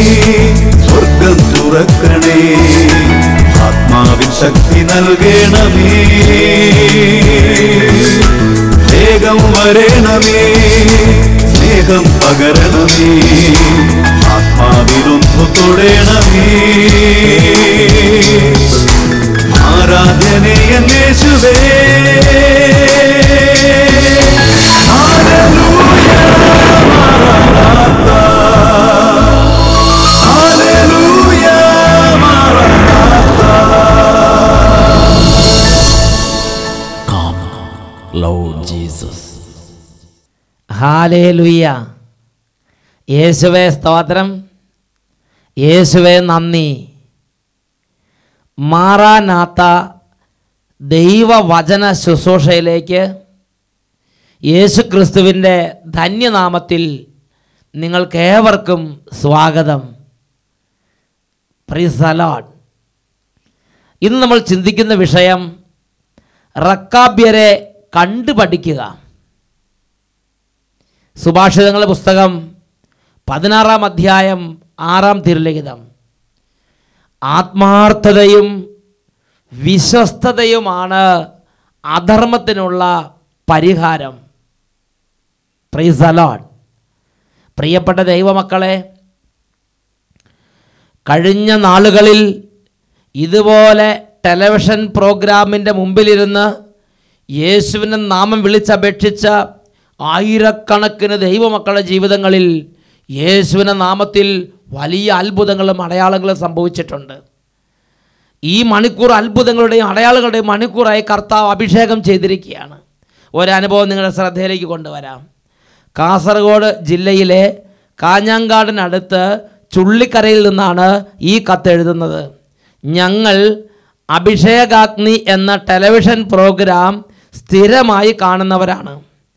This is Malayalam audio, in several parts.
സ്വർഗം തുറക്കണേ ആത്മാവിൻ ശക്തി നൽകണമേ വേഗം വരണമേ സ്നേഹം പകരണമേ ആത്മാവിലൊന്നു തൊടണമേ ആരാധനയ യേശുവേ ഹല്ലേലൂയ മാറാനാത്ത ഹല്ലേലൂയ മാറാനാത്ത Come, Lord Jesus. ഹാലേലുയ്യ യേശുവേ സ്തോത്രം യേശുവേ നന്ദി മാറാനാത്ത ദൈവവചന ശുശ്രൂഷയിലേക്ക് യേശു ക്രിസ്തുവിൻ്റെ ധന്യനാമത്തിൽ നിങ്ങൾക്കേവർക്കും സ്വാഗതം പ്രിസലോഡ് ഇന്ന് നമ്മൾ ചിന്തിക്കുന്ന വിഷയം റക്കാബ്യരെ കണ്ടുപഠിക്കുക സുഭാഷിതങ്ങളുടെ പുസ്തകം പതിനാറാം അധ്യായം ആറാം തിരുലിഖിതം ആത്മാർത്ഥതയും വിശ്വസ്തതയുമാണ് അധർമ്മത്തിനുള്ള പരിഹാരം പ്രൈസ് അലോഡ് പ്രിയപ്പെട്ട ദൈവമക്കളെ കഴിഞ്ഞ നാളുകളിൽ ഇതുപോലെ ടെലിവിഷൻ പ്രോഗ്രാമിൻ്റെ മുമ്പിലിരുന്ന് യേശുവിൻ്റെ നാമം വിളിച്ചപേക്ഷിച്ച ആയിരക്കണക്കിന് ദൈവമക്കളുടെ ജീവിതങ്ങളിൽ യേശുവിൻ്റെ നാമത്തിൽ വലിയ അത്ഭുതങ്ങളും അടയാളങ്ങളും സംഭവിച്ചിട്ടുണ്ട് ഈ മണിക്കൂർ അത്ഭുതങ്ങളുടെയും അടയാളങ്ങളുടെയും മണിക്കൂറായി കർത്താവ് അഭിഷേകം ചെയ്തിരിക്കുകയാണ് ഒരനുഭവം നിങ്ങളുടെ ശ്രദ്ധയിലേക്ക് കൊണ്ടുവരാം കാസർഗോഡ് ജില്ലയിലെ കാഞ്ഞാങ്കാടിനടുത്ത് ചുള്ളിക്കരയിൽ നിന്നാണ് ഈ കത്ത് എഴുതുന്നത് ഞങ്ങൾ അഭിഷേകാഗ്നി എന്ന ടെലിവിഷൻ പ്രോഗ്രാം സ്ഥിരമായി കാണുന്നവരാണ്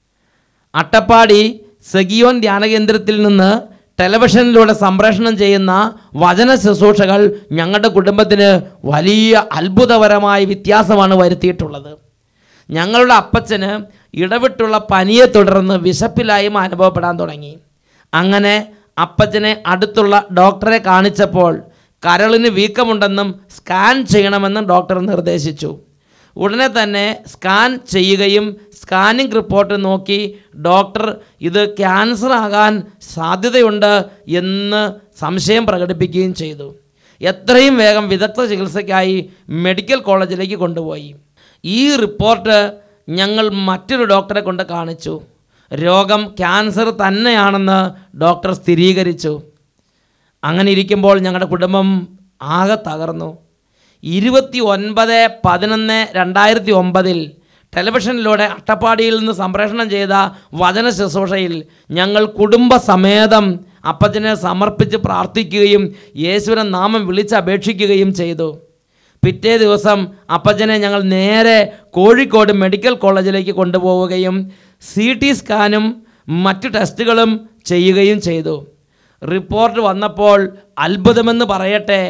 അട്ടപ്പാടി സഗിയോൻ ധ്യാനകേന്ദ്രത്തിൽ നിന്ന് ടെലിവിഷനിലൂടെ സംപ്രേഷണം ചെയ്യുന്ന വചന ശുശ്രൂഷകൾ ഞങ്ങളുടെ കുടുംബത്തിന് വലിയ അത്ഭുതപരമായ വ്യത്യാസമാണ് വരുത്തിയിട്ടുള്ളത് ഞങ്ങളുടെ അപ്പച്ചന് ഇടവിട്ടുള്ള പനിയെ തുടർന്ന് വിശപ്പിലായ്മ അനുഭവപ്പെടാൻ തുടങ്ങി അങ്ങനെ അപ്പച്ചനെ അടുത്തുള്ള ഡോക്ടറെ കാണിച്ചപ്പോൾ കരളിന് വീക്കമുണ്ടെന്നും സ്കാൻ ചെയ്യണമെന്നും ഡോക്ടർ നിർദ്ദേശിച്ചു ഉടനെ തന്നെ സ്കാൻ ചെയ്യുകയും സ്കാനിംഗ് റിപ്പോർട്ട് നോക്കി ഡോക്ടർ ഇത് ക്യാൻസർ ആകാൻ സാധ്യതയുണ്ട് എന്ന് സംശയം പ്രകടിപ്പിക്കുകയും ചെയ്തു എത്രയും വേഗം വിദഗ്ധ ചികിത്സയ്ക്കായി മെഡിക്കൽ കോളേജിലേക്ക് കൊണ്ടുപോയി ഈ റിപ്പോർട്ട് ഞങ്ങൾ മറ്റൊരു ഡോക്ടറെ കൊണ്ട് കാണിച്ചു രോഗം ക്യാൻസർ തന്നെയാണെന്ന് ഡോക്ടർ സ്ഥിരീകരിച്ചു അങ്ങനെ ഇരിക്കുമ്പോൾ ഞങ്ങളുടെ കുടുംബം ആകെ തകർന്നു ഇരുപത്തി ഒൻപത് പതിനൊന്ന് രണ്ടായിരത്തി ഒമ്പതിൽ ടെലിവിഷനിലൂടെ അട്ടപ്പാടിയിൽ നിന്ന് സംപ്രേഷണം ചെയ്ത വചന ശുശ്രൂഷയിൽ ഞങ്ങൾ കുടുംബസമേതം അപ്പച്ചനെ സമർപ്പിച്ച് പ്രാർത്ഥിക്കുകയും യേശുവിനെ നാമം വിളിച്ചപേക്ഷിക്കുകയും ചെയ്തു പിറ്റേ ദിവസം അപ്പച്ചനെ ഞങ്ങൾ നേരെ കോഴിക്കോട് മെഡിക്കൽ കോളേജിലേക്ക് കൊണ്ടുപോവുകയും സി ടി സ്കാനും മറ്റു ടെസ്റ്റുകളും ചെയ്യുകയും ചെയ്തു റിപ്പോർട്ട് വന്നപ്പോൾ അത്ഭുതമെന്ന് പറയട്ടെ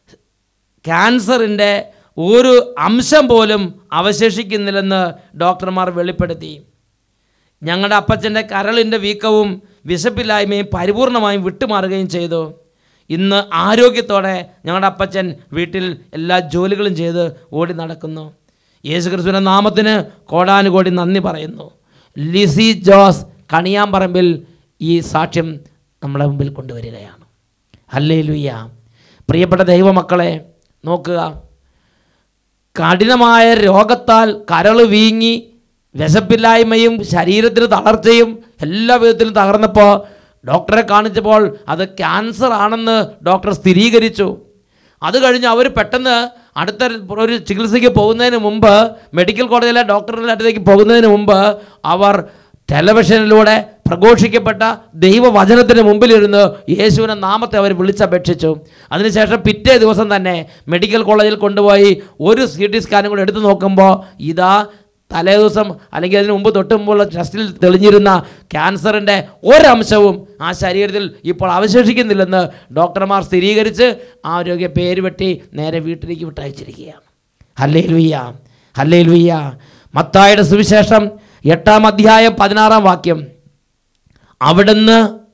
ക്യാൻസറിൻ്റെ ഒരു അംശം പോലും അവശേഷിക്കുന്നില്ലെന്ന് ഡോക്ടർമാർ വെളിപ്പെടുത്തി ഞങ്ങളുടെ അപ്പച്ചൻ്റെ കരളിൻ്റെ വീക്കവും വിശപ്പില്ലായ്മയും പരിപൂർണമായും വിട്ടുമാറുകയും ചെയ്തു ഇന്ന് ആരോഗ്യത്തോടെ ഞങ്ങളുടെ അപ്പച്ചൻ വീട്ടിൽ എല്ലാ ജോലികളും ചെയ്ത് ഓടി നടക്കുന്നു യേശു ക്രിസ്തുവിൻ്റെ നാമത്തിന് കോടാനുകോടി നന്ദി പറയുന്നു ലിസി ജോസ് കണിയാമ്പറമ്പിൽ ഈ സാക്ഷ്യം നമ്മുടെ മുമ്പിൽ കൊണ്ടുവരികയാണ് ഹല്ലേ ലുയ്യ പ്രിയപ്പെട്ട ദൈവമക്കളെ നോക്കുക കഠിനമായ രോഗത്താൽ കരള് വീങ്ങി വിശപ്പില്ലായ്മയും ശരീരത്തിന് തളർച്ചയും എല്ലാ വിധത്തിലും തകർന്നപ്പോൾ ഡോക്ടറെ കാണിച്ചപ്പോൾ അത് ക്യാൻസർ ആണെന്ന് ഡോക്ടർ സ്ഥിരീകരിച്ചു അത് കഴിഞ്ഞ് അവർ പെട്ടെന്ന് അടുത്ത ഒരു ചികിത്സയ്ക്ക് പോകുന്നതിന് മുമ്പ് മെഡിക്കൽ കോളേജിലെ ഡോക്ടറുടെ അടുത്തേക്ക് പോകുന്നതിന് മുമ്പ് അവർ ടെലിവിഷനിലൂടെ പ്രഘോഷിക്കപ്പെട്ട ദൈവവചനത്തിന് മുമ്പിലിരുന്ന് യേശുവിനെ നാമത്തെ അവർ വിളിച്ചപേക്ഷിച്ചു അതിനുശേഷം പിറ്റേ ദിവസം തന്നെ മെഡിക്കൽ കോളേജിൽ കൊണ്ടുപോയി ഒരു സി ടി സ്കാനും കൂടെ എടുത്തു നോക്കുമ്പോൾ ഇതാ തലേ ദിവസം അല്ലെങ്കിൽ അതിന് മുമ്പ് തൊട്ട് മുമ്പുള്ള ടെസ്റ്റിൽ തെളിഞ്ഞിരുന്ന ക്യാൻസറിൻ്റെ ഒരംശവും ആ ശരീരത്തിൽ ഇപ്പോൾ അവശേഷിക്കുന്നില്ലെന്ന് ഡോക്ടർമാർ സ്ഥിരീകരിച്ച് ആരോഗ്യ പേര് വെട്ടി നേരെ വീട്ടിലേക്ക് വിട്ടയച്ചിരിക്കുകയാണ് ഹല്ലേ ലുയ്യ ഹല്ലേ ലുയ്യ മത്തായുടെ സുവിശേഷം എട്ടാം അധ്യായം പതിനാറാം വാക്യം അവിടുന്ന്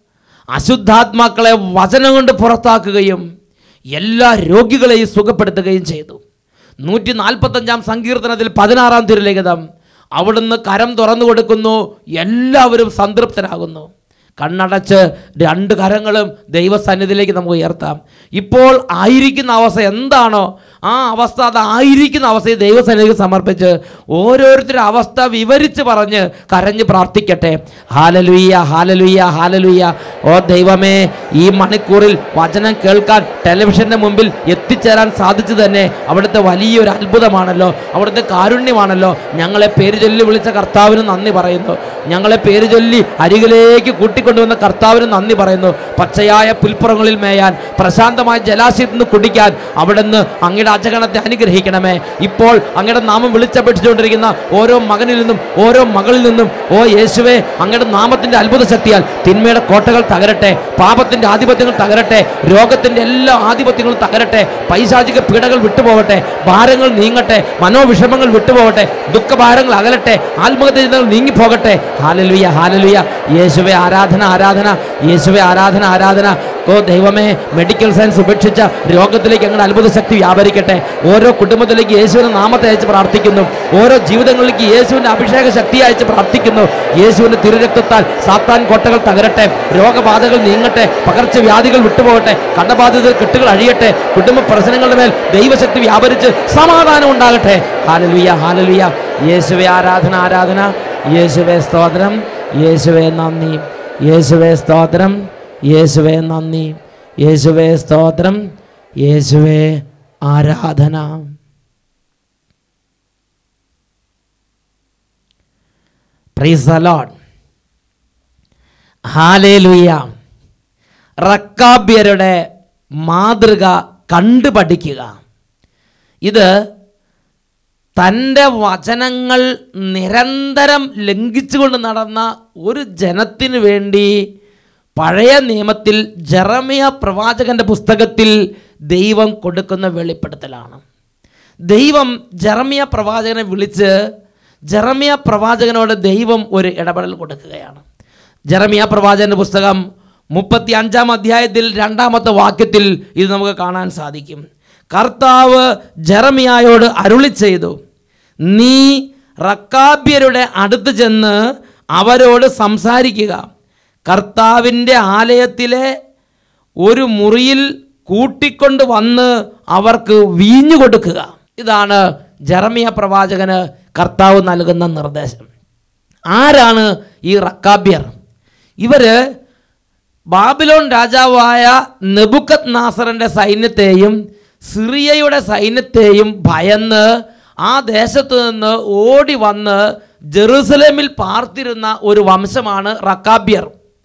അശുദ്ധാത്മാക്കളെ വചനം കൊണ്ട് പുറത്താക്കുകയും എല്ലാ രോഗികളെയും സുഖപ്പെടുത്തുകയും ചെയ്തു നൂറ്റി നാൽപ്പത്തഞ്ചാം സങ്കീർത്തനത്തിൽ പതിനാറാം തിരുലിഖിതം അവിടുന്ന് കരം തുറന്നു കൊടുക്കുന്നു എല്ലാവരും സംതൃപ്തരാകുന്നു കണ്ണടച്ച് രണ്ട് കരങ്ങളും ദൈവസന്നിധിയിലേക്ക് നമുക്ക് ഉയർത്താം ഇപ്പോൾ ആയിരിക്കുന്ന അവസ്ഥ എന്താണോ ആ അവസ്ഥ അത് ആയിരിക്കുന്ന അവസ്ഥയെ ദൈവസന്നിധിക്ക് സമർപ്പിച്ച് ഓരോരുത്തരുടെ അവസ്ഥ വിവരിച്ച് പറഞ്ഞ് കരഞ്ഞ് പ്രാർത്ഥിക്കട്ടെ ഹാലലുയ്യ ഹാലലുയ്യ ഹാലലുയ്യ ഓ ദൈവമേ ഈ മണിക്കൂറിൽ വചനം കേൾക്കാൻ ടെലിവിഷൻ്റെ മുമ്പിൽ എത്തിച്ചേരാൻ സാധിച്ചു തന്നെ അവിടുത്തെ വലിയൊരു അത്ഭുതമാണല്ലോ അവിടുത്തെ കാരുണ്യമാണല്ലോ ഞങ്ങളെ പേര് ചൊല്ലി വിളിച്ച കർത്താവിന് നന്ദി പറയുന്നു ഞങ്ങളെ പേര് ചൊല്ലി അരികിലേക്ക് കൂട്ടിക്കൊണ്ടുവന്ന കർത്താവിന് നന്ദി പറയുന്നു പച്ചയായ പുൽപ്പുറങ്ങളിൽ മേയാൻ പ്രശാന്തമായ ജലാശയത്തിൽ നിന്ന് കുടിക്കാൻ അവിടുന്ന് അങ്ങയുടെ അജഗണത്തെ അനുഗ്രഹിക്കണമേ ഇപ്പോൾ അങ്ങയുടെ നാമം വിളിച്ചപേക്ഷിച്ചുകൊണ്ടിരിക്കുന്ന ഓരോ മകനിൽ നിന്നും ഓരോ മകളിൽ നിന്നും ഓ യേശുവേ അങ്ങയുടെ നാമത്തിൻ്റെ അത്ഭുത ശക്തിയാൽ തിന്മയുടെ കോട്ടകൾ തകരട്ടെ പാപത്തിൻ്റെ ആധിപത്യങ്ങൾ തകരട്ടെ രോഗത്തിൻ്റെ എല്ലാ ആധിപത്യങ്ങളും തകരട്ടെ പൈശാചിക പീഡകൾ വിട്ടുപോകട്ടെ ഭാരങ്ങൾ നീങ്ങട്ടെ മനോവിഷമങ്ങൾ വിട്ടുപോകട്ടെ ദുഃഖഭാരങ്ങൾ അകലട്ടെ ആത്മഹത്യ ചിന്തകൾ നീങ്ങിപ്പോകട്ടെ ഹാലലുയ ഹാലലുയ യേശുവെ ആരാധന ആരാധന യേശുവെ ആരാധന ആരാധന ഓ ദൈവമേ മെഡിക്കൽ സയൻസ് ഉപേക്ഷിച്ച രോഗത്തിലേക്ക് ഞങ്ങളുടെ അത്ഭുത ശക്തി വ്യാപരിക്കട്ടെ ഓരോ കുടുംബത്തിലേക്ക് യേശുവിന്റെ നാമത്തെ അയച്ച് പ്രാർത്ഥിക്കുന്നു ഓരോ ജീവിതങ്ങളിലേക്ക് യേശുവിന്റെ അഭിഷേക ശക്തി അയച്ച് പ്രാർത്ഥിക്കുന്നു യേശുവിന്റെ തിരുരക്തത്താൽ സാത്താൻ കോട്ടകൾ തകരട്ടെ രോഗബാധകൾ നീങ്ങട്ടെ പകർച്ചവ്യാധികൾ വിട്ടുപോകട്ടെ കടബാധിത കെട്ടുകൾ അഴിയട്ടെ കുടുംബ പ്രശ്നങ്ങളുടെ മേൽ ദൈവശക്തി വ്യാപരിച്ച് സമാധാനം ഉണ്ടാകട്ടെ ഹാലലുയ ഹാലലുയ യേശുവെ ആരാധന ആരാധന യേശുവെ സ്തോത്രം യേശുവെ നന്ദി യേശുവെ സ്തോത്രം യേശുവെ നന്ദി യേശുവെ സ്തോത്രം യേശുവെ ആരാധന പ്രൈസ് ലോഡ് ഹാലേലുയ്യ റക്കാബ്യരുടെ മാതൃക കണ്ടു പഠിക്കുക ഇത് തൻ്റെ വചനങ്ങൾ നിരന്തരം ലംഘിച്ചുകൊണ്ട് നടന്ന ഒരു ജനത്തിന് വേണ്ടി പഴയ നിയമത്തിൽ ജെറമിയ പ്രവാചകന്റെ പുസ്തകത്തിൽ ദൈവം കൊടുക്കുന്ന വെളിപ്പെടുത്തലാണ് ദൈവം ജെറമിയ പ്രവാചകനെ വിളിച്ച് ജെറമിയ പ്രവാചകനോട് ദൈവം ഒരു ഇടപെടൽ കൊടുക്കുകയാണ് ജെറമിയ പ്രവാചകന്റെ പുസ്തകം മുപ്പത്തി അഞ്ചാം അധ്യായത്തിൽ രണ്ടാമത്തെ വാക്യത്തിൽ ഇത് നമുക്ക് കാണാൻ സാധിക്കും കർത്താവ് ജെറമിയായോട് അരുളി ചെയ്തു നീ റക്കാബ്യരുടെ അടുത്ത് ചെന്ന് അവരോട് സംസാരിക്കുക കർത്താവിൻ്റെ ആലയത്തിലെ ഒരു മുറിയിൽ കൂട്ടിക്കൊണ്ട് വന്ന് അവർക്ക് വീഞ്ഞു കൊടുക്കുക ഇതാണ് ജെറമിയ പ്രവാചകന് കർത്താവ് നൽകുന്ന നിർദ്ദേശം ആരാണ് ഈ റക്കാബ്യർ ഇവര് ബാബിലോൺ രാജാവായ നെബുക്കത് നാസറിൻ്റെ സൈന്യത്തെയും സിറിയയുടെ സൈന്യത്തെയും ഭയന്ന് ആ ദേശത്ത് നിന്ന് ഓടി വന്ന് ജെറുസലേമിൽ പാർത്തിരുന്ന ഒരു വംശമാണ് റക്കാബ്യർ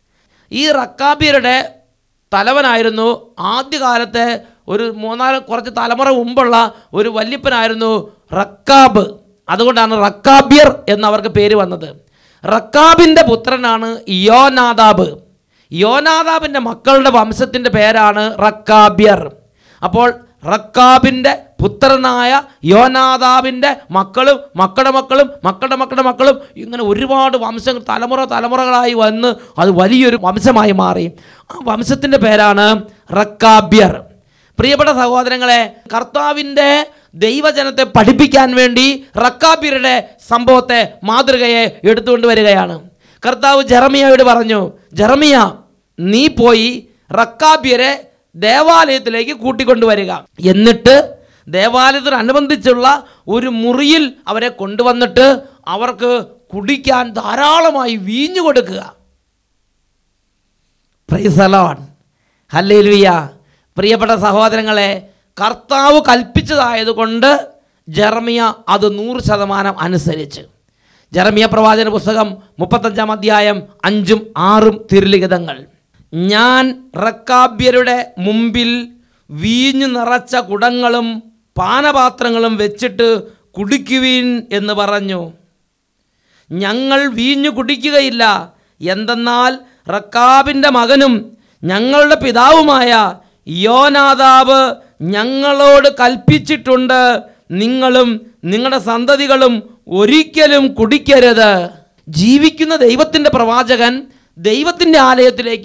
ഈ റക്കാബ്യരുടെ തലവനായിരുന്നു ആദ്യകാലത്തെ ഒരു മൂന്നാല് കുറച്ച് തലമുറ മുമ്പുള്ള ഒരു വല്യപ്പനായിരുന്നു റക്കാബ് അതുകൊണ്ടാണ് റക്കാബ്യർ എന്നവർക്ക് പേര് വന്നത് റക്കാബിൻ്റെ പുത്രനാണ് യോനാദാബ് യോനാദാബിൻ്റെ മക്കളുടെ വംശത്തിൻ്റെ പേരാണ് റക്കാബ്യർ അപ്പോൾ റക്കാബിൻ്റെ പുത്രനായ യോനാദാബിൻ്റെ മക്കളും മക്കളുടെ മക്കളും മക്കളുടെ മക്കളുടെ മക്കളും ഇങ്ങനെ ഒരുപാട് വംശങ്ങൾ തലമുറ തലമുറകളായി വന്ന് അത് വലിയൊരു വംശമായി മാറി ആ വംശത്തിൻ്റെ പേരാണ് റക്കാബ്യർ പ്രിയപ്പെട്ട സഹോദരങ്ങളെ കർത്താവിൻ്റെ ദൈവജനത്തെ പഠിപ്പിക്കാൻ വേണ്ടി റക്കാബ്യരുടെ സംഭവത്തെ മാതൃകയെ എടുത്തുകൊണ്ട് വരികയാണ് കർത്താവ് ജെറമിയയോട് പറഞ്ഞു ജെറമിയ നീ പോയി റക്കാബ്യരെ ദേവാലയത്തിലേക്ക് കൂട്ടിക്കൊണ്ടുവരിക എന്നിട്ട് ദേവാലയത്തിനനുബന്ധിച്ചുള്ള ഒരു മുറിയിൽ അവരെ കൊണ്ടുവന്നിട്ട് അവർക്ക് കുടിക്കാൻ ധാരാളമായി വീഞ്ഞു കൊടുക്കുക പ്രൈസലോൺ ഹല്ലേലൂയ പ്രിയപ്പെട്ട സഹോദരങ്ങളെ കർത്താവ് കൽപ്പിച്ചതായതുകൊണ്ട് ജെറമിയ അത് നൂറ് ശതമാനം അനുസരിച്ച് ജെറമിയ പ്രവാചന പുസ്തകം മുപ്പത്തഞ്ചാം അധ്യായം അഞ്ചും ആറും തിരുലിഖിതങ്ങൾ ഞാൻ റക്കാബ്യരുടെ മുമ്പിൽ വീഞ്ഞു നിറച്ച കുടങ്ങളും പാനപാത്രങ്ങളും വെച്ചിട്ട് കുടിക്കുവീൻ എന്ന് പറഞ്ഞു ഞങ്ങൾ വീഞ്ഞു കുടിക്കുകയില്ല എന്തെന്നാൽ റക്കാബിൻ്റെ മകനും ഞങ്ങളുടെ പിതാവുമായ യോനാദാബ് ഞങ്ങളോട് കൽപ്പിച്ചിട്ടുണ്ട് നിങ്ങളും നിങ്ങളുടെ സന്തതികളും ഒരിക്കലും കുടിക്കരുത് ജീവിക്കുന്ന ദൈവത്തിൻ്റെ പ്രവാചകൻ ദൈവത്തിൻ്റെ ആലയത്തിലേക്ക്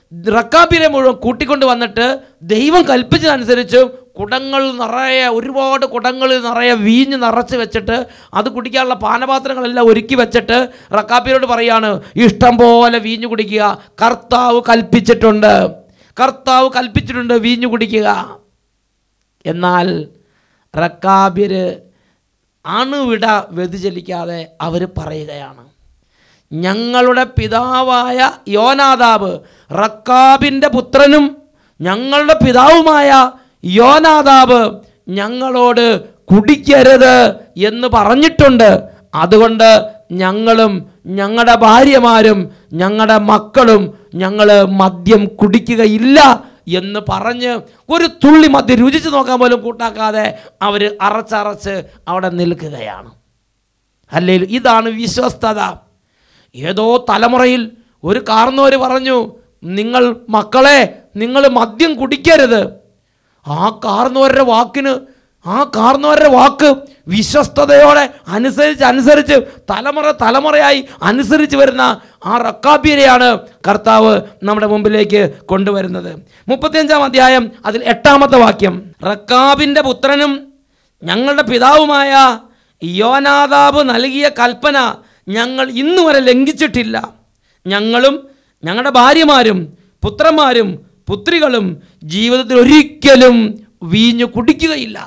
റക്കാബിനെ മുഴുവൻ കൂട്ടിക്കൊണ്ട് വന്നിട്ട് ദൈവം കൽപ്പിച്ചതനുസരിച്ച് കുടങ്ങൾ നിറയെ ഒരുപാട് കുടങ്ങളിൽ നിറയെ വീഞ്ഞ് നിറച്ച് വെച്ചിട്ട് അത് കുടിക്കാനുള്ള പാനപാത്രങ്ങളെല്ലാം ഒരുക്കി വെച്ചിട്ട് റക്കാബിനോട് പറയാണ് ഇഷ്ടം പോലെ വീഞ്ഞ് കുടിക്കുക കർത്താവ് കൽപ്പിച്ചിട്ടുണ്ട് കർത്താവ് കൽപ്പിച്ചിട്ടുണ്ട് വീഞ്ഞ് കുടിക്കുക എന്നാൽ റക്കാബിര് അണുവിട വ്യതിചലിക്കാതെ അവർ പറയുകയാണ് ഞങ്ങളുടെ പിതാവായ യോനാദാബ് റക്കാബിൻ്റെ പുത്രനും ഞങ്ങളുടെ പിതാവുമായ യോനാദാബ് ഞങ്ങളോട് കുടിക്കരുത് എന്ന് പറഞ്ഞിട്ടുണ്ട് അതുകൊണ്ട് ഞങ്ങളും ഞങ്ങളുടെ ഭാര്യമാരും ഞങ്ങളുടെ മക്കളും ഞങ്ങൾ മദ്യം കുടിക്കുകയില്ല എന്ന് പറഞ്ഞ് ഒരു തുള്ളി മദ്യം രുചിച്ച് നോക്കാൻ പോലും കൂട്ടാക്കാതെ അവർ അറച്ചറച്ച് അവിടെ നിൽക്കുകയാണ് അല്ലെങ്കിൽ ഇതാണ് വിശ്വസ്തത ഏതോ തലമുറയിൽ ഒരു കാർന്നവർ പറഞ്ഞു നിങ്ങൾ മക്കളെ നിങ്ങൾ മദ്യം കുടിക്കരുത് ആ കാർന്നവരുടെ വാക്കിന് ആ കാർന്നവരുടെ വാക്ക് വിശ്വസ്തയോടെ അനുസരിച്ച് അനുസരിച്ച് തലമുറ തലമുറയായി അനുസരിച്ച് വരുന്ന ആ റക്കാബീരെയാണ് കർത്താവ് നമ്മുടെ മുമ്പിലേക്ക് കൊണ്ടുവരുന്നത് മുപ്പത്തിയഞ്ചാം അധ്യായം അതിൽ എട്ടാമത്തെ വാക്യം റക്കാബിൻ്റെ പുത്രനും ഞങ്ങളുടെ പിതാവുമായ യോനാദാബ് നൽകിയ കൽപ്പന ഞങ്ങൾ ഇന്നു വരെ ലംഘിച്ചിട്ടില്ല ഞങ്ങളും ഞങ്ങളുടെ ഭാര്യമാരും പുത്രന്മാരും പുത്രികളും ജീവിതത്തിൽ ഒരിക്കലും വീഞ്ഞു കുടിക്കുകയില്ല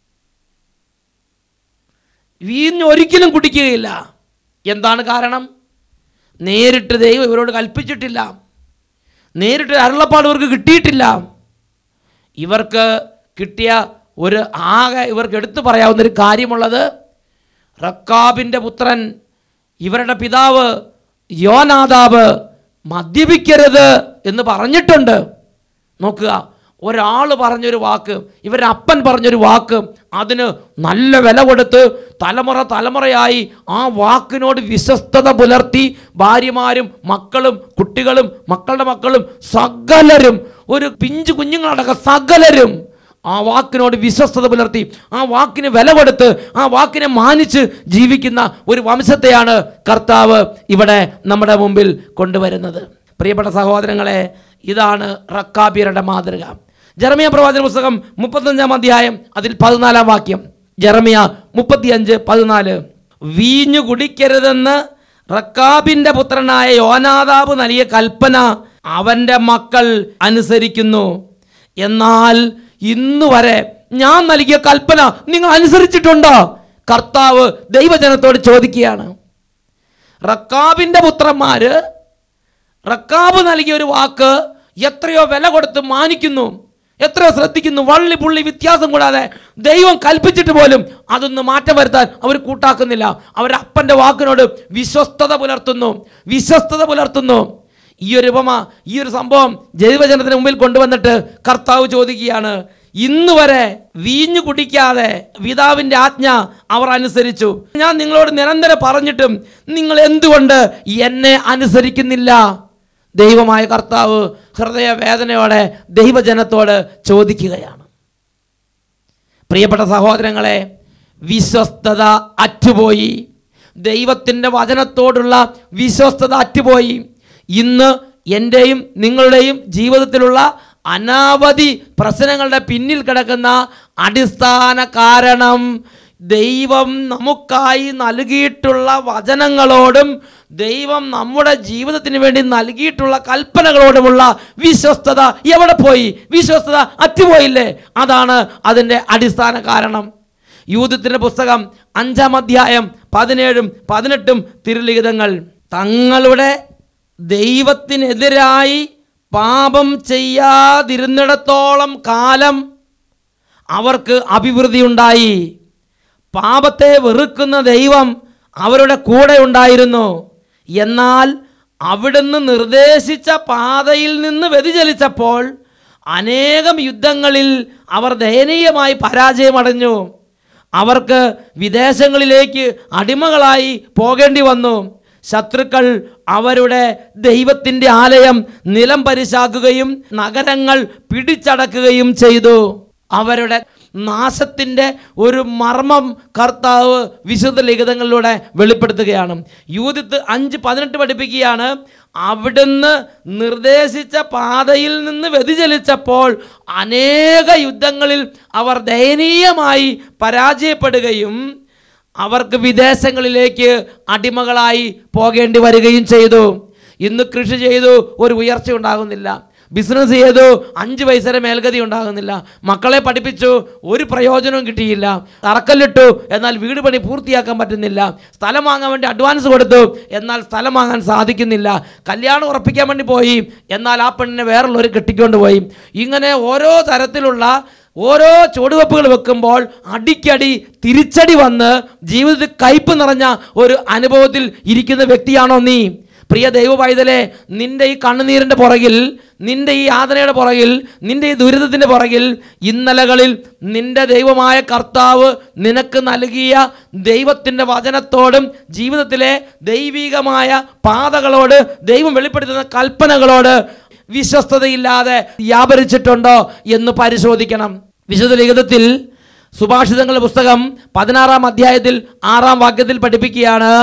വീഞ്ഞ് ഒരിക്കലും കുടിക്കുകയില്ല എന്താണ് കാരണം നേരിട്ട് ദൈവം ഇവരോട് കൽപ്പിച്ചിട്ടില്ല നേരിട്ട് അരുളപ്പാട് ഇവർക്ക് കിട്ടിയിട്ടില്ല ഇവർക്ക് കിട്ടിയ ഒരു ആകെ ഇവർക്ക് എടുത്തു പറയാവുന്ന ഒരു കാര്യമുള്ളത് റക്കാബിൻ്റെ പുത്രൻ ഇവരുടെ പിതാവ് യോനാദാബ് മദ്യപിക്കരുത് എന്ന് പറഞ്ഞിട്ടുണ്ട് നോക്കുക ഒരാൾ പറഞ്ഞൊരു വാക്ക് ഇവരുടെ അപ്പൻ പറഞ്ഞൊരു വാക്ക് അതിന് നല്ല വില കൊടുത്ത് തലമുറ തലമുറയായി ആ വാക്കിനോട് വിശ്വസ്തത പുലർത്തി ഭാര്യമാരും മക്കളും കുട്ടികളും മക്കളുടെ മക്കളും സകലരും ഒരു പിഞ്ചു കുഞ്ഞുങ്ങളടക്കം സകലരും ആ വാക്കിനോട് വിശ്വസ്തത പുലർത്തി ആ വാക്കിന് വില കൊടുത്ത് ആ വാക്കിനെ മാനിച്ച് ജീവിക്കുന്ന ഒരു വംശത്തെയാണ് കർത്താവ് ഇവിടെ നമ്മുടെ മുമ്പിൽ കൊണ്ടുവരുന്നത് പ്രിയപ്പെട്ട സഹോദരങ്ങളെ ഇതാണ് റക്കാബിയരുടെ മാതൃക ജെറമിയ പ്രവാചന പുസ്തകം മുപ്പത്തഞ്ചാം അധ്യായം അതിൽ പതിനാലാം വാക്യം ജെറമിയ മുപ്പത്തിയഞ്ച് പതിനാല് വീഞ്ഞു കുടിക്കരുതെന്ന് റക്കാബിന്റെ പുത്രനായ യോനാദാബ് നൽകിയ കൽപ്പന അവന്റെ മക്കൾ അനുസരിക്കുന്നു എന്നാൽ ഇന്ന് വരെ ഞാൻ നൽകിയ കൽപ്പന നിങ്ങൾ അനുസരിച്ചിട്ടുണ്ടോ കർത്താവ് ദൈവജനത്തോട് ചോദിക്കുകയാണ് റക്കാബിന്റെ പുത്രന്മാര് റക്കാബ് നൽകിയ ഒരു വാക്ക് എത്രയോ വില കൊടുത്ത് മാനിക്കുന്നു എത്രയോ ശ്രദ്ധിക്കുന്നു വള്ളി പുള്ളി വ്യത്യാസം കൂടാതെ ദൈവം കൽപ്പിച്ചിട്ട് പോലും അതൊന്ന് മാറ്റം വരുത്താൻ അവർ കൂട്ടാക്കുന്നില്ല അവരുടെ അപ്പൻ്റെ വാക്കിനോട് വിശ്വസ്തത പുലർത്തുന്നു വിശ്വസ്തത പുലർത്തുന്നു ഈ ഒരു ഉപമ ഈ ഒരു സംഭവം ജൈവജനത്തിന് മുമ്പിൽ കൊണ്ടുവന്നിട്ട് കർത്താവ് ചോദിക്കുകയാണ് ഇന്ന് വരെ വീഞ്ഞു കുടിക്കാതെ പിതാവിൻ്റെ ആജ്ഞ അവർ അനുസരിച്ചു ഞാൻ നിങ്ങളോട് നിരന്തരം പറഞ്ഞിട്ടും നിങ്ങൾ എന്തുകൊണ്ട് എന്നെ അനുസരിക്കുന്നില്ല ദൈവമായ കർത്താവ് ഹൃദയവേദനയോടെ ദൈവജനത്തോട് ചോദിക്കുകയാണ് പ്രിയപ്പെട്ട സഹോദരങ്ങളെ വിശ്വസ്തത അറ്റുപോയി ദൈവത്തിൻ്റെ വചനത്തോടുള്ള വിശ്വസ്തത അറ്റുപോയി ഇന്ന് എൻ്റെയും നിങ്ങളുടെയും ജീവിതത്തിലുള്ള അനാവധി പ്രശ്നങ്ങളുടെ പിന്നിൽ കിടക്കുന്ന അടിസ്ഥാന കാരണം ദൈവം നമുക്കായി നൽകിയിട്ടുള്ള വചനങ്ങളോടും ദൈവം നമ്മുടെ ജീവിതത്തിന് വേണ്ടി നൽകിയിട്ടുള്ള കൽപ്പനകളോടുമുള്ള വിശ്വസ്തത എവിടെ പോയി വിശ്വസ്തത അറ്റുപോയില്ലേ അതാണ് അതിൻ്റെ അടിസ്ഥാന കാരണം യൂതത്തിൻ്റെ പുസ്തകം അഞ്ചാം അധ്യായം പതിനേഴും പതിനെട്ടും തിരുലിഖിതങ്ങൾ തങ്ങളുടെ ദൈവത്തിനെതിരായി പാപം ചെയ്യാതിരുന്നിടത്തോളം കാലം അവർക്ക് അഭിവൃദ്ധി ഉണ്ടായി പാപത്തെ വെറുക്കുന്ന ദൈവം അവരുടെ കൂടെ ഉണ്ടായിരുന്നു എന്നാൽ അവിടുന്ന് നിർദ്ദേശിച്ച പാതയിൽ നിന്ന് വ്യതിചലിച്ചപ്പോൾ അനേകം യുദ്ധങ്ങളിൽ അവർ ദയനീയമായി പരാജയമടഞ്ഞു അവർക്ക് വിദേശങ്ങളിലേക്ക് അടിമകളായി പോകേണ്ടി വന്നു ശത്രുക്കൾ അവരുടെ ദൈവത്തിൻ്റെ ആലയം നിലം പരിശാക്കുകയും നഗരങ്ങൾ പിടിച്ചടക്കുകയും ചെയ്തു അവരുടെ നാശത്തിൻ്റെ ഒരു മർമ്മം കർത്താവ് വിശുദ്ധ ലിഖിതങ്ങളിലൂടെ വെളിപ്പെടുത്തുകയാണ് യൂതിത്ത് അഞ്ച് പതിനെട്ട് പഠിപ്പിക്കുകയാണ് അവിടുന്ന് നിർദ്ദേശിച്ച പാതയിൽ നിന്ന് വ്യതിചലിച്ചപ്പോൾ അനേക യുദ്ധങ്ങളിൽ അവർ ദയനീയമായി പരാജയപ്പെടുകയും അവർക്ക് വിദേശങ്ങളിലേക്ക് അടിമകളായി പോകേണ്ടി വരികയും ചെയ്തു ഇന്ന് കൃഷി ചെയ്തു ഒരു ഉയർച്ച ഉണ്ടാകുന്നില്ല ബിസിനസ് ചെയ്തു അഞ്ച് പൈസയുടെ മേൽഗതി ഉണ്ടാകുന്നില്ല മക്കളെ പഠിപ്പിച്ചു ഒരു പ്രയോജനവും കിട്ടിയില്ല തറക്കല്ലിട്ടു എന്നാൽ വീട് പണി പൂർത്തിയാക്കാൻ പറ്റുന്നില്ല സ്ഥലം വാങ്ങാൻ വേണ്ടി അഡ്വാൻസ് കൊടുത്തു എന്നാൽ സ്ഥലം വാങ്ങാൻ സാധിക്കുന്നില്ല കല്യാണം ഉറപ്പിക്കാൻ വേണ്ടി പോയി എന്നാൽ ആ പെണ്ണിനെ വേറുള്ളവർ കെട്ടിക്കൊണ്ട് പോയി ഇങ്ങനെ ഓരോ തരത്തിലുള്ള ഓരോ ചുവടുവെപ്പുകൾ വെക്കുമ്പോൾ അടിക്കടി തിരിച്ചടി വന്ന് ജീവിതത്തിൽ കയ്പ് നിറഞ്ഞ ഒരു അനുഭവത്തിൽ ഇരിക്കുന്ന വ്യക്തിയാണോ നീ പ്രിയ ദൈവ പൈതലെ നിന്റെ ഈ കണ്ണുനീരിൻ്റെ പുറകിൽ നിന്റെ ഈ യാതനയുടെ പുറകിൽ നിന്റെ ഈ ദുരിതത്തിൻ്റെ പുറകിൽ ഇന്നലകളിൽ നിന്റെ ദൈവമായ കർത്താവ് നിനക്ക് നൽകിയ ദൈവത്തിൻ്റെ വചനത്തോടും ജീവിതത്തിലെ ദൈവികമായ പാതകളോട് ദൈവം വെളിപ്പെടുത്തുന്ന കൽപ്പനകളോട് വിശ്വസ്തതയില്ലാതെ വ്യാപരിച്ചിട്ടുണ്ടോ എന്ന് പരിശോധിക്കണം വിശുദ്ധ ലിഖിതത്തിൽ സുഭാഷിതങ്ങളുടെ പുസ്തകം പതിനാറാം അധ്യായത്തിൽ ആറാം വാക്യത്തിൽ പഠിപ്പിക്കുകയാണ്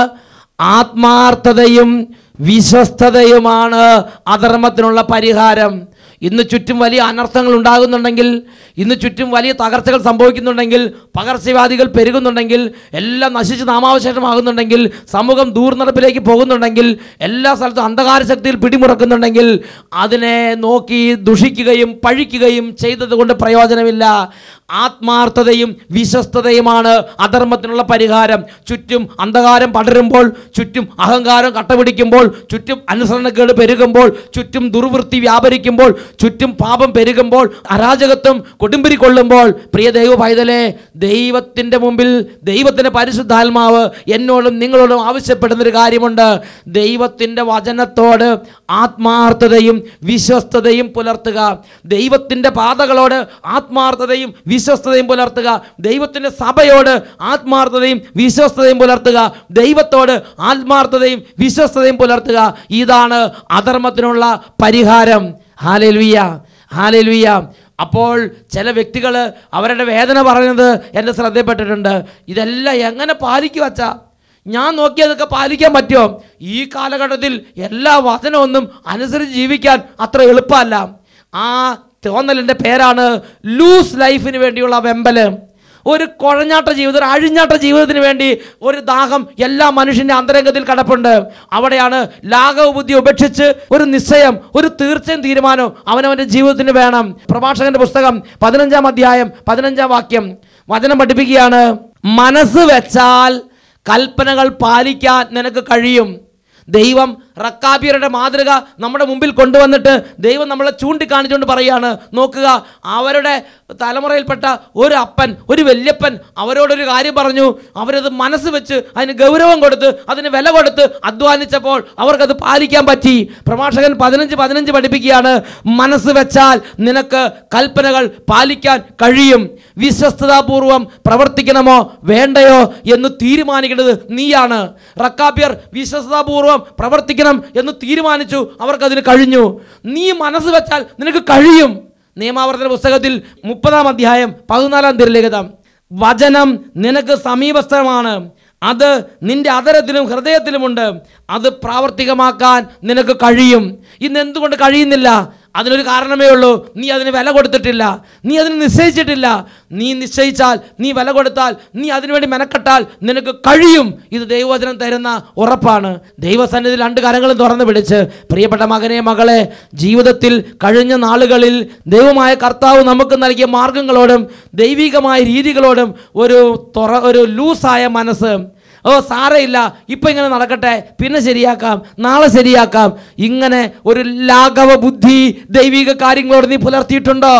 ആത്മാർത്ഥതയും വിശ്വസ്തതയുമാണ് അധർമ്മത്തിനുള്ള പരിഹാരം ഇന്ന് ചുറ്റും വലിയ അനർത്ഥങ്ങൾ ഉണ്ടാകുന്നുണ്ടെങ്കിൽ ഇന്ന് ചുറ്റും വലിയ തകർച്ചകൾ സംഭവിക്കുന്നുണ്ടെങ്കിൽ പകർച്ചവ്യാധികൾ പെരുകുന്നുണ്ടെങ്കിൽ എല്ലാം നശിച്ച് നാമാവശേഷമാകുന്നുണ്ടെങ്കിൽ സമൂഹം ദൂർനടപ്പിലേക്ക് പോകുന്നുണ്ടെങ്കിൽ എല്ലാ സ്ഥലത്തും അന്ധകാര ശക്തിയിൽ പിടിമുറക്കുന്നുണ്ടെങ്കിൽ അതിനെ നോക്കി ദുഷിക്കുകയും പഴിക്കുകയും ചെയ്തത് കൊണ്ട് പ്രയോജനമില്ല ആത്മാർത്ഥതയും വിശ്വസ്തതയുമാണ് അധർമ്മത്തിനുള്ള പരിഹാരം ചുറ്റും അന്ധകാരം പടരുമ്പോൾ ചുറ്റും അഹങ്കാരം കട്ടപിടിക്കുമ്പോൾ ചുറ്റും അനുസരണക്കേട് പെരുകുമ്പോൾ ചുറ്റും ദുർവൃത്തി വ്യാപരിക്കുമ്പോൾ ചുറ്റും പാപം പെരുകുമ്പോൾ അരാജകത്വം കൊടുമ്പിരി കൊള്ളുമ്പോൾ പ്രിയ ദൈവ പൈതലെ ദൈവത്തിൻ്റെ മുമ്പിൽ ദൈവത്തിൻ്റെ പരിശുദ്ധാത്മാവ് എന്നോടും നിങ്ങളോടും ആവശ്യപ്പെടുന്നൊരു കാര്യമുണ്ട് ദൈവത്തിൻ്റെ വചനത്തോട് ആത്മാർത്ഥതയും വിശ്വസ്തതയും പുലർത്തുക ദൈവത്തിൻ്റെ പാതകളോട് ആത്മാർത്ഥതയും വിശ്വസ്തതയും പുലർത്തുക ദൈവത്തിൻ്റെ സഭയോട് ആത്മാർത്ഥതയും വിശ്വസ്തതയും പുലർത്തുക ദൈവത്തോട് ആത്മാർത്ഥതയും വിശ്വസ്തതയും പുലർത്തുക ഇതാണ് അധർമ്മത്തിനുള്ള പരിഹാരം ഹാലലുയ്യ ഹാലലുയ്യ അപ്പോൾ ചില വ്യക്തികൾ അവരുടെ വേദന പറയുന്നത് എൻ്റെ ശ്രദ്ധയിൽപ്പെട്ടിട്ടുണ്ട് ഇതെല്ലാം എങ്ങനെ പാലിക്കുക വച്ചാ ഞാൻ നോക്കിയതൊക്കെ പാലിക്കാൻ പറ്റുമോ ഈ കാലഘട്ടത്തിൽ എല്ലാ വചനമൊന്നും അനുസരിച്ച് ജീവിക്കാൻ അത്ര എളുപ്പമല്ല ആ തോന്നലിൻ്റെ പേരാണ് ലൂസ് ലൈഫിന് വേണ്ടിയുള്ള വെമ്പല് ഒരു കുഴഞ്ഞാട്ട ജീവിതം ഒരു അഴിഞ്ഞാട്ട ജീവിതത്തിന് വേണ്ടി ഒരു ദാഹം എല്ലാ മനുഷ്യൻ്റെ അന്തരംഗത്തിൽ കടപ്പുണ്ട് അവിടെയാണ് ലാഘവ ബുദ്ധി ഉപേക്ഷിച്ച് ഒരു നിശ്ചയം ഒരു തീർച്ചയും തീരുമാനവും അവനവൻ്റെ ജീവിതത്തിന് വേണം പ്രഭാഷകന്റെ പുസ്തകം പതിനഞ്ചാം അധ്യായം പതിനഞ്ചാം വാക്യം വചനം പഠിപ്പിക്കുകയാണ് മനസ്സ് വെച്ചാൽ കൽപ്പനകൾ പാലിക്കാൻ നിനക്ക് കഴിയും ദൈവം റക്കാബിയരുടെ മാതൃക നമ്മുടെ മുമ്പിൽ കൊണ്ടുവന്നിട്ട് ദൈവം നമ്മളെ ചൂണ്ടിക്കാണിച്ചുകൊണ്ട് പറയുകയാണ് നോക്കുക അവരുടെ തലമുറയിൽപ്പെട്ട ഒരു അപ്പൻ ഒരു വല്യപ്പൻ അവരോടൊരു കാര്യം പറഞ്ഞു അവരത് മനസ്സ് വെച്ച് അതിന് ഗൗരവം കൊടുത്ത് അതിന് വില കൊടുത്ത് അധ്വാനിച്ചപ്പോൾ അവർക്കത് പാലിക്കാൻ പറ്റി പ്രഭാഷകൻ പതിനഞ്ച് പതിനഞ്ച് പഠിപ്പിക്കുകയാണ് മനസ്സ് വെച്ചാൽ നിനക്ക് കൽപ്പനകൾ പാലിക്കാൻ കഴിയും വിശ്വസ്തതാപൂർവം പ്രവർത്തിക്കണമോ വേണ്ടയോ എന്ന് തീരുമാനിക്കേണ്ടത് നീയാണ് റക്കാബിയർ വിശ്വസ്തതാപൂർവം പ്രവർത്തിക്കണം എന്ന് തീരുമാനിച്ചു അവർക്കതിന് കഴിഞ്ഞു നീ മനസ്സ് വെച്ചാൽ നിനക്ക് കഴിയും നിയമാവർത്തന പുസ്തകത്തിൽ മുപ്പതാം അധ്യായം പതിനാലാം തിരലേഖിതം വചനം നിനക്ക് സമീപസ്ഥമാണ് അത് നിന്റെ അതരത്തിലും ഹൃദയത്തിലുമുണ്ട് അത് പ്രാവർത്തികമാക്കാൻ നിനക്ക് കഴിയും ഇന്ന് എന്തുകൊണ്ട് കഴിയുന്നില്ല അതിനൊരു കാരണമേ ഉള്ളൂ നീ അതിന് വില കൊടുത്തിട്ടില്ല നീ അതിന് നിശ്ചയിച്ചിട്ടില്ല നീ നിശ്ചയിച്ചാൽ നീ വില കൊടുത്താൽ നീ അതിനുവേണ്ടി മെനക്കെട്ടാൽ നിനക്ക് കഴിയും ഇത് ദൈവവചനം തരുന്ന ഉറപ്പാണ് ദൈവസന്നിധി രണ്ട് കരങ്ങളും തുറന്ന് പിടിച്ച് പ്രിയപ്പെട്ട മകനെ മകളെ ജീവിതത്തിൽ കഴിഞ്ഞ നാളുകളിൽ ദൈവമായ കർത്താവ് നമുക്ക് നൽകിയ മാർഗങ്ങളോടും ദൈവികമായ രീതികളോടും ഒരു തുറ ഒരു ലൂസായ മനസ്സ് ഓ സാരയില്ല ഇപ്പം ഇങ്ങനെ നടക്കട്ടെ പിന്നെ ശരിയാക്കാം നാളെ ശരിയാക്കാം ഇങ്ങനെ ഒരു ലാഘവ ബുദ്ധി ദൈവിക കാര്യങ്ങളോട് നീ പുലർത്തിയിട്ടുണ്ടോ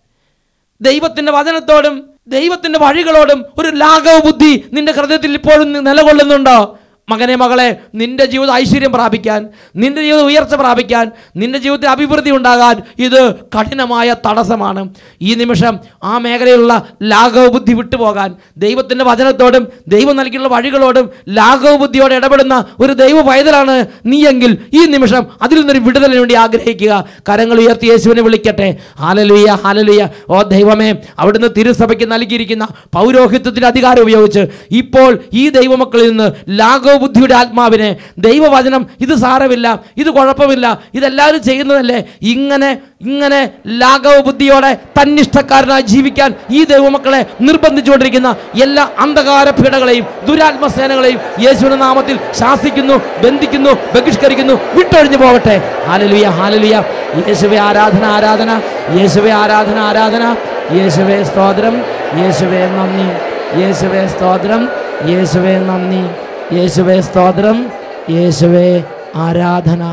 ദൈവത്തിൻ്റെ വചനത്തോടും ദൈവത്തിൻ്റെ വഴികളോടും ഒരു ലാഘവ ബുദ്ധി നിന്റെ ഹൃദയത്തിൽ ഇപ്പോഴും നി- നിലകൊള്ളുന്നുണ്ടോ മകനെ മകളെ നിന്റെ ജീവിതം ഐശ്വര്യം പ്രാപിക്കാൻ നിന്റെ ജീവിതം ഉയർച്ച പ്രാപിക്കാൻ നിന്റെ ജീവിതത്തിൽ അഭിവൃദ്ധി ഉണ്ടാകാൻ ഇത് കഠിനമായ തടസ്സമാണ് ഈ നിമിഷം ആ മേഖലയിലുള്ള ലാഘവ ബുദ്ധി വിട്ടുപോകാൻ ദൈവത്തിൻ്റെ വചനത്തോടും ദൈവം നൽകിയുള്ള വഴികളോടും ലാഘവ ബുദ്ധിയോടെ ഇടപെടുന്ന ഒരു ദൈവ പൈതലാണ് നീയെങ്കിൽ ഈ നിമിഷം അതിൽ നിന്നൊരു വിടുതലിന് വേണ്ടി ആഗ്രഹിക്കുക കരങ്ങൾ ഉയർത്തി യേശുവിനെ വിളിക്കട്ടെ ഹാലലുയ ഹാലലുയ ഓ ദൈവമേ അവിടുന്ന് തിരുസഭയ്ക്ക് നൽകിയിരിക്കുന്ന പൗരോഹിത്യത്തിൻ്റെ അധികാരം ഉപയോഗിച്ച് ഇപ്പോൾ ഈ ദൈവമക്കളിൽ നിന്ന് ലാഘവ ലാഘവ ബുദ്ധിയുടെ ആത്മാവിനെ ദൈവവചനം ഇത് സാരമില്ല ഇത് കുഴപ്പമില്ല ഇതെല്ലാവരും ചെയ്യുന്നതല്ലേ ഇങ്ങനെ ഇങ്ങനെ ലാഘവ ബുദ്ധിയോടെ തന്നിഷ്ടക്കാരനായി ജീവിക്കാൻ ഈ ദൈവമക്കളെ നിർബന്ധിച്ചുകൊണ്ടിരിക്കുന്ന എല്ലാ അന്ധകാര പീഡകളെയും ദുരാത്മസേനകളെയും യേശുവിന്റെ നാമത്തിൽ ശാസിക്കുന്നു ബന്ധിക്കുന്നു ബഹിഷ്കരിക്കുന്നു വിട്ടൊഴിഞ്ഞു പോകട്ടെ ഹാലലുയ ഹാലലുയ യേശുവെ ആരാധന ആരാധന യേശുവെ ആരാധന ആരാധന യേശുവെ സ്തോത്രം യേശുവെ നന്ദി യേശുവെ സ്തോത്രം യേശുവെ നന്ദി യേശുവെ സ്തോത്രം യേശുവെ ആരാധന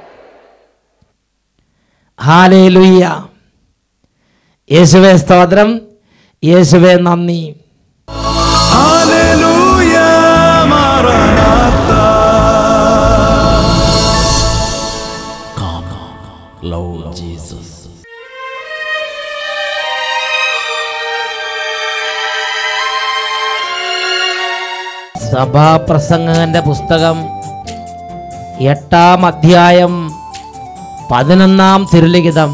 ഹാലേലുയ്യ യേശുവെ സ്തോത്രം യേശുവെ നന്ദി ഹല്ലേലൂയ മാറാനാത്ത Come, Lord Jesus. സഭാപ്രസംഗകന്റെ പുസ്തകം എട്ടാം അധ്യായം പതിനൊന്നാം തിരുലിഖിതം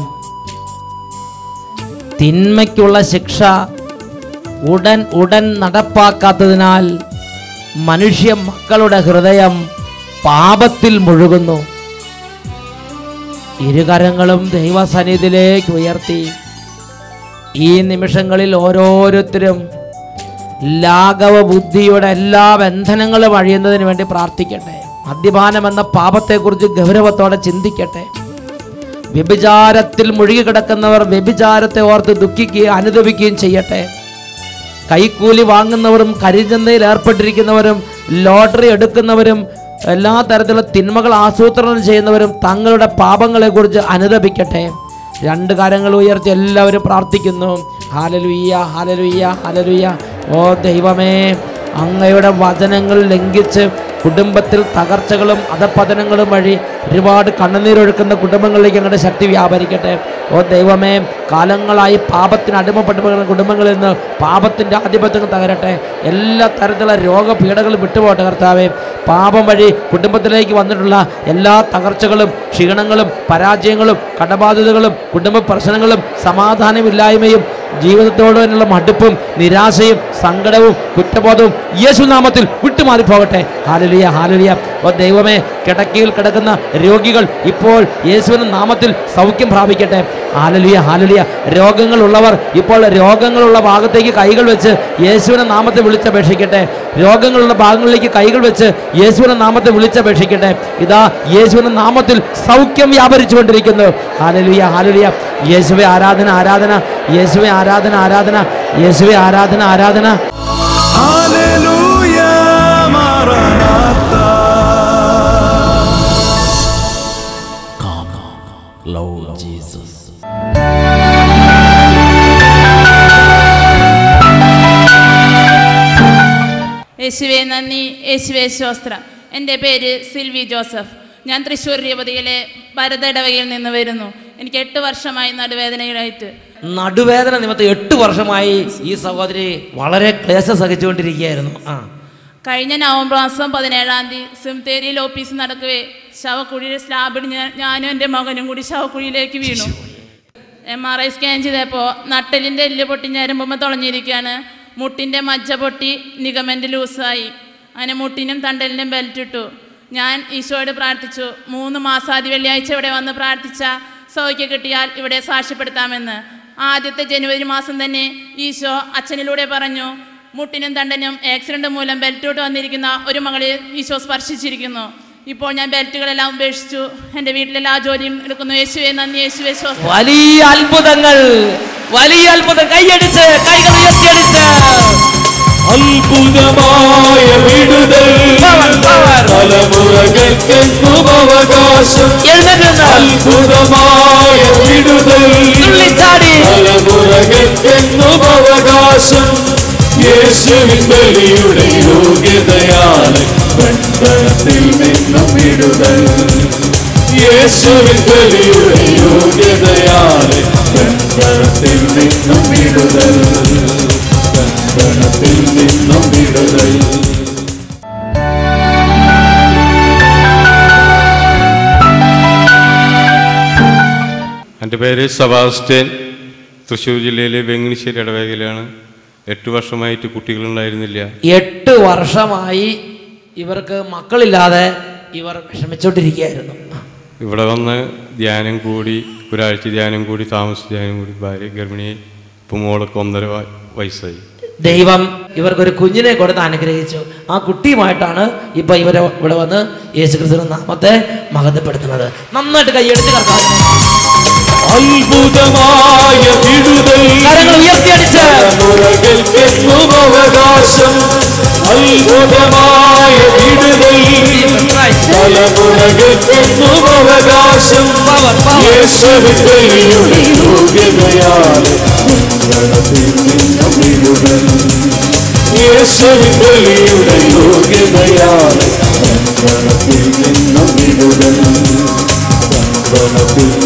തിന്മയ്ക്കുള്ള ശിക്ഷ ഉടൻ ഉടൻ നടപ്പാക്കാത്തതിനാൽ മനുഷ്യ മക്കളുടെ ഹൃദയം പാപത്തിൽ മുഴുകുന്നു ഇരുകരങ്ങളും ദൈവസന്നിധിയിലേക്ക് ഉയർത്തി ഈ നിമിഷങ്ങളിൽ ഓരോരുത്തരും ലാഘവ ബുദ്ധിയുടെ എല്ലാ ബന്ധനങ്ങളും അഴിയുന്നതിന് വേണ്ടി പ്രാർത്ഥിക്കട്ടെ മദ്യപാനം എന്ന പാപത്തെക്കുറിച്ച് ഗൗരവത്തോടെ ചിന്തിക്കട്ടെ വ്യഭിചാരത്തിൽ മുഴുകിക്കിടക്കുന്നവർ വ്യഭിചാരത്തെ ഓർത്ത് ദുഃഖിക്കുകയും അനുദപിക്കുകയും ചെയ്യട്ടെ കൈക്കൂലി വാങ്ങുന്നവരും കരിചന്തയിൽ ഏർപ്പെട്ടിരിക്കുന്നവരും ലോട്ടറി എടുക്കുന്നവരും എല്ലാ തരത്തിലുള്ള തിന്മകൾ ആസൂത്രണം ചെയ്യുന്നവരും തങ്ങളുടെ പാപങ്ങളെക്കുറിച്ച് അനുദപിക്കട്ടെ രണ്ട് കാര്യങ്ങൾ ഉയർത്തി എല്ലാവരും പ്രാർത്ഥിക്കുന്നു ഹാലലുയ്യ ഹാലലുയ്യ ഹാലലുയ്യ ഓ ദൈവമേ അങ്ങയുടെ വചനങ്ങൾ ലംഘിച്ച് കുടുംബത്തിൽ തകർച്ചകളും അധപതനങ്ങളും വഴി ഒരുപാട് കണ്ണുനീരൊഴുക്കുന്ന കുടുംബങ്ങളിലേക്ക് ഞങ്ങളുടെ ശക്തി വ്യാപരിക്കട്ടെ ഓ ദൈവമേ കാലങ്ങളായി പാപത്തിന് അടിമപ്പെട്ടു പോകുന്ന കുടുംബങ്ങളിൽ നിന്ന് പാപത്തിൻ്റെ ആധിപത്യം തകരട്ടെ എല്ലാ തരത്തിലുള്ള രോഗപീഠകളും വിട്ടുപോട്ടെ കർത്താവേ പാപം വഴി കുടുംബത്തിലേക്ക് വന്നിട്ടുള്ള എല്ലാ തകർച്ചകളും ക്ഷീണങ്ങളും പരാജയങ്ങളും കടബാധ്യതകളും കുടുംബ പ്രശ്നങ്ങളും സമാധാനമില്ലായ്മയും ജീവിതത്തോട് തന്നെയുള്ള മടുപ്പും നിരാശയും സങ്കടവും കുറ്റബോധവും യേശുനാമത്തിൽ വിട്ടുമാറിപ്പോകട്ടെ ഹാലലിയ ഹാലലിയ ഓ ദൈവമേ കിടക്കയിൽ കിടക്കുന്ന രോഗികൾ ഇപ്പോൾ യേശുവിൻ്റെ നാമത്തിൽ സൗഖ്യം പ്രാപിക്കട്ടെ ഹാലലിയ ഹാലലിയ രോഗങ്ങളുള്ളവർ ഇപ്പോൾ രോഗങ്ങളുള്ള ഭാഗത്തേക്ക് കൈകൾ വെച്ച് യേശുവിൻ്റെ നാമത്തെ വിളിച്ചപേക്ഷിക്കട്ടെ രോഗങ്ങളുള്ള ഭാഗങ്ങളിലേക്ക് കൈകൾ വെച്ച് യേശുവിൻ്റെ നാമത്തെ വിളിച്ചപേക്ഷിക്കട്ടെ ഇതാ യേശുവിൻ്റെ നാമത്തിൽ സൗഖ്യം വ്യാപരിച്ചുകൊണ്ടിരിക്കുന്നു ഹാലലിയ ഹാലലിയ യേശുവെ ആരാധന ആരാധന യേശുവെ ആരാധന ആരാധന യേശുവെ ആരാധന ആരാധന ഹല്ലേലൂയ മാറാനാത്ത Come, Lord Jesus. യേശുവെ നന്ദി യേശുവെ ശോസ്ത്രം എൻ്റെ പേര് സിൽവി ജോസഫ് ഞാൻ തൃശ്ശൂർ രൂപതയിലെ ഭരതടവകയിൽ നിന്ന് വരുന്നു എനിക്ക് എട്ട് വർഷമായി നടുവേദനയിലായിട്ട് നടുവേദന നിമിത്തം എട്ട് വർഷമായി ഈ സഹോദരി വളരെ ക്ലേശം സഹിച്ചുകൊണ്ടിരിക്കുകയായിരുന്നു ആ കഴിഞ്ഞ നവംബർ മാസം പതിനേഴാം തീയതി സിംതേരിയിൽ ഓഫീസ് നടക്കവേ ശവക്കുഴിയുടെ സ്ലാബിൽ ഞാൻ- ഞാനും എൻ്റെ മകനും കൂടി ശവക്കുഴിയിലേക്ക് വീണു എം ആർ ഐ സ്കാൻ ചെയ്തപ്പോൾ നട്ടലിൻ്റെ എല്ല് പൊട്ടി ഞരമ്പുമ്പോൾ തുളഞ്ഞിരിക്കുകയാണ് മുട്ടിൻ്റെ മജ്ജ പൊട്ടി നിഗമൻ്റ് ലൂസായി അങ്ങനെ മുട്ടിനും തണ്ടലിനും ബെൽറ്റ് ഇട്ടു ഞാൻ ഈശോയോട് പ്രാർത്ഥിച്ചു മൂന്ന് മാസാദി വെള്ളിയാഴ്ച ഇവിടെ വന്ന് പ്രാർത്ഥിച്ച സൗഖ്യം കിട്ടിയാൽ ഇവിടെ സാക്ഷ്യപ്പെടുത്താമെന്ന് ആദ്യത്തെ ജനുവരി മാസം തന്നെ ഈശോ അച്ഛനിലൂടെ പറഞ്ഞു മുട്ടിനും തണ്ടനും ആക്സിഡന്റ് മൂലം ബെൽറ്റ് ഇട്ട് വന്നിരിക്കുന്ന ഒരു മകളെ ഈശോ സ്പർശിച്ചിരിക്കുന്നു ഇപ്പോൾ ഞാൻ ബെൽറ്റുകളെല്ലാം ഉപേക്ഷിച്ചു എൻ്റെ വീട്ടിലെല്ലാ ജോലിയും എടുക്കുന്നു യേശുവെ നന്ദി യേശുവെ ശ്വാസം വലിയ അത്ഭുതങ്ങൾ വലിയ അത്ഭുതം കൈയടിച്ച് കൈകൾ ഉയർത്തിയടിച്ച് അത്ഭുതമായ വിടുതൽ Power, power. തലമുറകൾക്കെന്നും അവകാശം എഴുന്നേറ്റ് നിന്ന് അത്ഭുതമായ വിടുതൽ തുള്ളിച്ചാടി തലമുറകൾക്കെന്നും അവകാശം യേശുവിൻ ബലിയുടെ യോഗ്യതയാണ് ബന്ധനത്തിൽ നിന്നും വിടുതൽ യേശുവിൻ ബലിയുടെ യോഗ്യതയാണ് ബന്ധനത്തിൽ നിന്നും വിടുതൽ ബന്ധനത്തിൽ നിന്നും വിടുതൽ എൻ്റെ പേര് സബാസ്റ്റ്യൻ തൃശ്ശൂർ ജില്ലയിലെ വെങ്ങണിശ്ശേരി ഇടവേഗയിലാണ് എട്ട് വർഷമായിട്ട് കുട്ടികളുണ്ടായിരുന്നില്ല എട്ട് വർഷമായി ഇവർക്ക് മക്കളില്ലാതെ ഇവർ വിഷമിച്ചോണ്ടിരിക്കുകയായിരുന്നു ആ. ഇവിടെ വന്ന് ധ്യാനം കൂടി ഒരാഴ്ച ധ്യാനം കൂടി താമസ ധ്യാനം കൂടി ഭാര്യ ഗർഭിണിയായി ഇപ്പം മോൾക്ക് ഒന്നര വ- വയസ്സായി ദൈവം ഇവർക്കൊരു കുഞ്ഞിനെ കൊടുത്ത് അനുഗ്രഹിച്ചു ആ കുട്ടിയുമായിട്ടാണ് ഇപ്പൊ ഇവരെ ഇവിടെ വന്ന് യേശുക്രിസ്തു നാമത്തെ മഹത്വപ്പെടുത്തുന്നത് നന്നായിട്ട് കൈയെടുത്ത് കർത്താവിനെ അത്ഭുതമായ വിടുതൽ കരങ്ങൾ ഉയർത്തിയടിച്ച് തലമുറകൾക്കെന്നും അവകാശം അത്ഭുതമായ വിടുതൽ തലമുറകൾക്കെന്നും അവകാശം യേശുവിൻ ബലിയുടെ യോഗ്യതയാലെ മരണത്തിൽ നിന്നും വിടുതൽ യേശുവിൻ ബലിയുടെ യോഗ്യതയാലെ മരണത്തിൽ നിന്നും വിടുതൽ മരണത്തിൽ